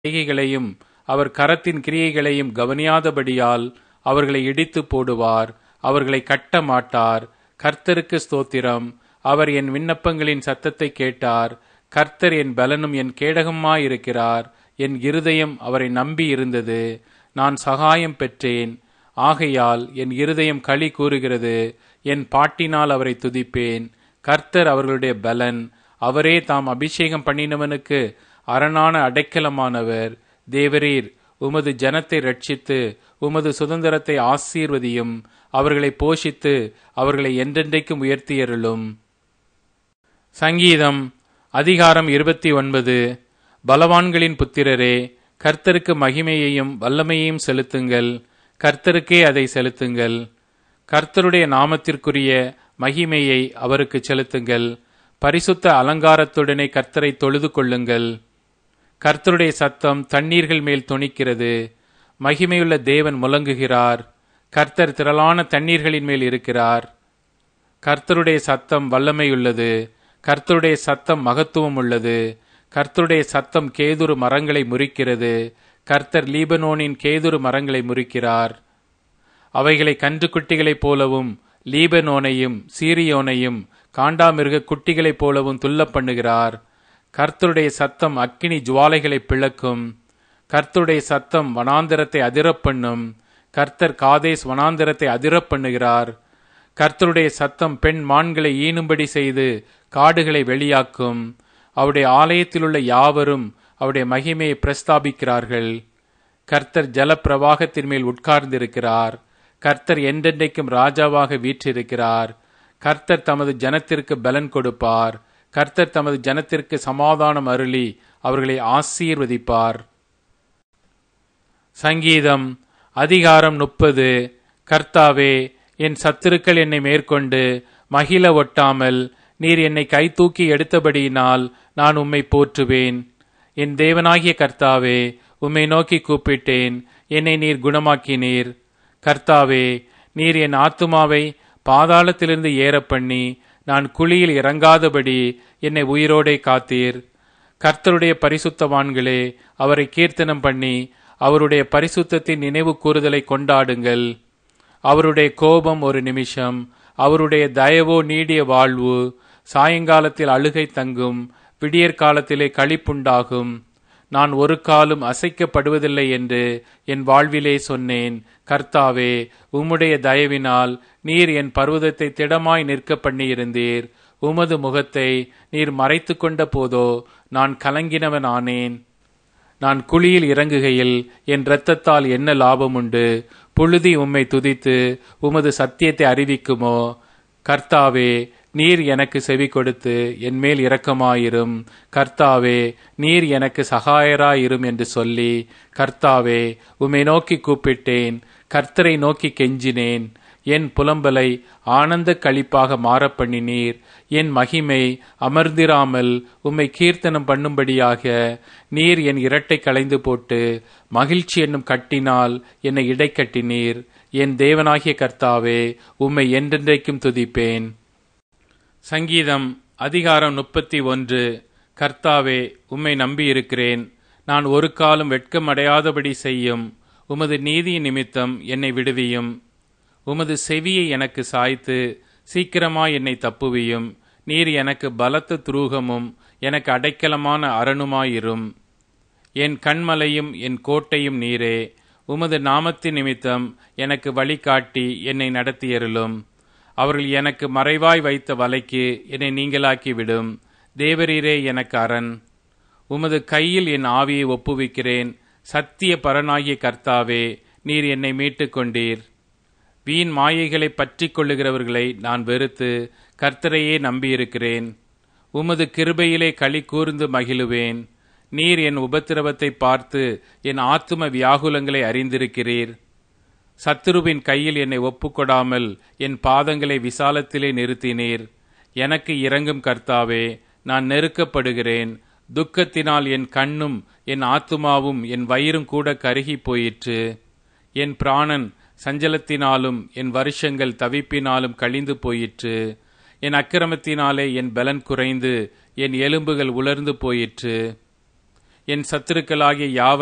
செய்கைகளையும் அவர் கரத்தின் கிரியைகளையும் கவனியாதபடியால் அவர்களை இடித்து போடுவார் அவர்களை கட்ட மாட்டார் கர்த்தருக்கு ஸ்தோத்திரம் அவர் என் விண்ணப்பங்களின் சத்தத்தை கேட்டார் கர்த்தர் என் பலனும் என் கேடகமாயிருக்கிறார் என் இருதயம் அவரை நம்பி இருந்தது நான் சகாயம் பெற்றேன் ஆகையால் என் இருதயம் களி கூறுகிறது என் பாட்டினால் அவரை துதிப்பேன் கர்த்தர் அவர்களுடைய பலன் அவரே தாம் அபிஷேகம் பண்ணினவனுக்கு அரணான அடைக்கலமானவர் தேவரீர் உமது ஜனத்தை ரட்சித்து உமது சுதந்திரத்தை ஆசீர்வதியும் அவர்களை போஷித்து அவர்களை என்றென்றைக்கும் உயர்த்தியருளும் சங்கீதம் அதிகாரம் இருபத்தி ஒன்பது பலவான்களின் புத்திரரே கர்த்தருக்கு மகிமையையும் வல்லமையையும் செலுத்துங்கள் கர்த்தருக்கே அதை செலுத்துங்கள் கர்த்தருடைய நாமத்திற்குரிய மகிமையை அவருக்கு செலுத்துங்கள் பரிசுத்த அலங்காரத்துடனே கர்த்தரை தொழுது கொள்ளுங்கள் கர்த்தருடைய சத்தம் தண்ணீர்கள் மேல் தொனிக்கிறது மகிமையுள்ள தேவன் முழங்குகிறார் கர்த்தர் திரளான தண்ணீர்களின் மேல் இருக்கிறார் கர்த்தருடைய சத்தம் வல்லமையுள்ளது கர்த்தருடைய சத்தம் மகத்துவம் உள்ளது கர்த்தருடைய சத்தம் கேதுரு மரங்களை முறிக்கிறது கர்த்தர் லீபனோனின் கேதுரு மரங்களை முறிக்கிறார் அவைகளை கன்றுக்குட்டிகளைப் போலவும் லீபனோனையும் சீரியோனையும் காண்டாமிருக குட்டிகளைப் போலவும் துள்ள பண்ணுகிறார் கர்த்தருடைய சத்தம் அக்கினி ஜுவாலைகளை பிளக்கும் கர்த்தருடைய சத்தம் வனாந்திரத்தை அதிரப் பண்ணும் கர்த்தர் காதேஸ் வனாந்திரத்தை அதிரப் பண்ணுகிறார் கர்த்தருடைய சத்தம் பெண் மான்களை ஈனும்படி செய்து காடுகளை வெளியாக்கும் அவருடைய ஆலயத்திலுள்ள யாவரும் அவருடைய மகிமையை பிரஸ்தாபிக்கிறார்கள் கர்த்தர் ஜலப்பிரவாகத்தின் மேல் உட்கார்ந்திருக்கிறார் கர்த்தர் என்றென்றைக்கும் ராஜாவாக வீற்றிருக்கிறார் கர்த்தர் தமது ஜனத்திற்கு பலன் கொடுப்பார் கர்த்தர் தமது ஜனத்திற்கு சமாதானம் அருளி அவர்களை ஆசீர்வதிப்பார் சங்கீதம் அதிகாரம் முப்பது கர்த்தாவே என் சத்துருக்கள் என்னை மேற்கொண்டு மகிழ ஒட்டாமல் நீர் என்னை கை தூக்கி எடுத்தபடியினால் நான் உம்மை போற்றுவேன் என் தேவனாகிய கர்த்தாவே உம்மை நோக்கி கூப்பிட்டேன் என்னை நீர் குணமாக்கினீர் கர்த்தாவே நீர் என் ஆத்துமாவை பாதாளத்திலிருந்து ஏற பண்ணி நான் குழியில் இறங்காதபடி என்னை உயிரோடே காத்தீர் கர்த்தருடைய பரிசுத்தவான்களே அவரை கீர்த்தனம் பண்ணி அவருடைய பரிசுத்தத்தின் நினைவு கூறுதலை கொண்டாடுங்கள் அவருடைய கோபம் ஒரு நிமிஷம் அவருடைய தயவோ நீடிய வாழ்வு சாயங்காலத்தில் அழுகை தங்கும் விடியற் காலத்திலே களிப்புண்டாகும் நான் ஒரு காலும் அசைக்கப்படுவதில்லை என்று என் வாழ்விலே சொன்னேன் கர்த்தாவே உம்முடைய தயவினால் நீர் என் பர்வதத்தை திடமாய் நிற்க பண்ணியிருந்தீர் உமது முகத்தை நீர் மறைத்து கொண்ட போதோ நான் கலங்கினவன் ஆனேன் நான் குழியில் இறங்குகையில் என் இரத்தத்தால் என்ன லாபம் உண்டு புழுதி உம்மை துதித்து உமது சத்தியத்தை அறிவிக்குமோ கர்த்தாவே நீர் எனக்கு செவி கொடுத்து என் மேல் இரக்கமாயிரும் கர்த்தாவே நீர் எனக்கு சகாயராயிரும் என்று சொல்லி கர்த்தாவே உம்மை நோக்கி கூப்பிட்டேன் கர்த்தரை நோக்கி கெஞ்சினேன் என் புலம்பலை ஆனந்த கழிப்பாக மாறப்பண்ணினீர் என் மகிமை அமர்ந்திராமல் உம்மை கீர்த்தனம் பண்ணும்படியாக நீர் என் இரட்டை களைந்து போட்டு மகிழ்ச்சி என்னும் கட்டினால் என்னை இடைக்கட்டினீர் என் தேவனாகிய கர்த்தாவே உம்மை என்றென்றைக்கும் துதிப்பேன் சங்கீதம் அதிகாரம் முப்பத்தி ஒன்று கர்த்தாவே உம்மை நம்பியிருக்கிறேன் நான் ஒரு காலம் வெட்கமடையாதபடி செய்யும் உமது நீதி நிமித்தம் என்னை விடுவியும் உமது செவியை எனக்கு சாய்த்து சீக்கிரமாய் என்னை தப்புவியும் நீர் எனக்கு பலத்த துரூகமும் எனக்கு அடைக்கலமான அரணுமாயிரும் என் கண்மலையும் என் கோட்டையும் நீரே உமது நாமத்தின் நிமித்தம் எனக்கு வழிகாட்டி என்னை நடத்தியருளும் அவர்கள் எனக்கு மறைவாய் வைத்த வலைக்கு என்னை நீங்களாக்கி விடும் தேவரீரே எனக்கு அரண் உமது கையில் என் ஆவியை ஒப்புவிக்கிறேன் சத்திய பரனாகிய கர்த்தாவே நீர் என்னை மீட்டுக் கொண்டீர் வீண் மாயைகளை பற்றி கொள்ளுகிறவர்களை நான் வெறுத்து கர்த்தரையே நம்பியிருக்கிறேன் உமது கிருபையிலே களி கூர்ந்து மகிழுவேன் நீர் என் உபத்திரவத்தை பார்த்து என் ஆத்தும வியாகுலங்களை அறிந்திருக்கிறீர் சத்துருவின் கையில் என்னை ஒப்புக்கொடாமல் என் பாதங்களை விசாலத்திலே நிறுத்தினீர் எனக்கு இறங்கும் கர்த்தாவே நான் நெருக்கப்படுகிறேன் துக்கத்தினால் என் கண்ணும் என் ஆத்துமாவும் என் வயிறும் கூட கருகி போயிற்று என் பிராணன் சஞ்சலத்தினாலும் என் வருஷங்கள் தவிப்பினாலும் கழிந்து போயிற்று என் அக்கிரமத்தினாலே என் பலன் குறைந்து என் எலும்புகள் உலர்ந்து போயிற்று என் சத்துருக்களாகிய யாவரையும்